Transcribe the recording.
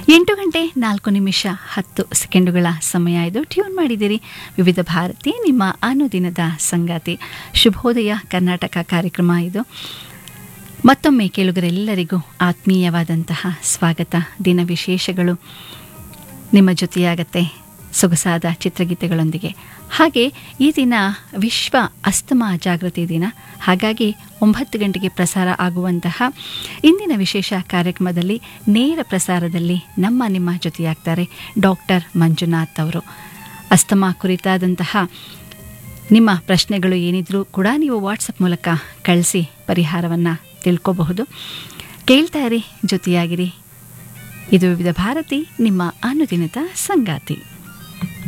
ಎಂಟು ಗಂಟೆ ನಾಲ್ಕು ನಿಮಿಷ ಹತ್ತು ಸೆಕೆಂಡುಗಳ ಸಮಯ ಇದು ಟ್ಯೂನ್ ಮಾಡಿದಿರಿ ವಿವಿಧ ಭಾರತಿ ನಿಮ್ಮ ಅನುದಿನದ ಸಂಗಾತಿ ಶುಭೋದಯ ಕರ್ನಾಟಕ ಕಾರ್ಯಕ್ರಮ ಇದು ಮತ್ತೊಮ್ಮೆ ಕೇಳುಗರೆಲ್ಲರಿಗೂ ಆತ್ಮೀಯವಾದಂತಹ ಸ್ವಾಗತ ದಿನ ವಿಶೇಷಗಳು ನಿಮ್ಮ ಜೊತೆಯಾಗತ್ತೆ ಸೊಗಸಾದ ಚಿತ್ರಗೀತೆಗಳೊಂದಿಗೆ ಹಾಗೆ ಈ ದಿನ ವಿಶ್ವ ಅಸ್ತಮಾ ಜಾಗೃತಿ ದಿನ ಹಾಗಾಗಿ ಒಂಬತ್ತು ಗಂಟೆಗೆ ಪ್ರಸಾರ ಆಗುವಂತಹ ಇಂದಿನ ವಿಶೇಷ ಕಾರ್ಯಕ್ರಮದಲ್ಲಿ ನೇರ ಪ್ರಸಾರದಲ್ಲಿ ನಮ್ಮ ನಿಮ್ಮ ಜೊತೆಯಾಗ್ತಾರೆ ಡಾಕ್ಟರ್ ಮಂಜುನಾಥ್ ಅವರು ಅಸ್ತಮಾ ಕುರಿತಾದಂತಹ ನಿಮ್ಮ ಪ್ರಶ್ನೆಗಳು ಏನಿದ್ರೂ ಕೂಡ ನೀವು ವಾಟ್ಸಪ್ ಮೂಲಕ ಕಳಿಸಿ ಪರಿಹಾರವನ್ನು ತಿಳ್ಕೋಬಹುದು ಕೇಳ್ತಾ ಇರಿ ಜೊತೆಯಾಗಿರಿ ಇದು ವಿವಿಧ ಭಾರತಿ ನಿಮ್ಮ ಅನುದಿನದ ಸಂಗಾತಿ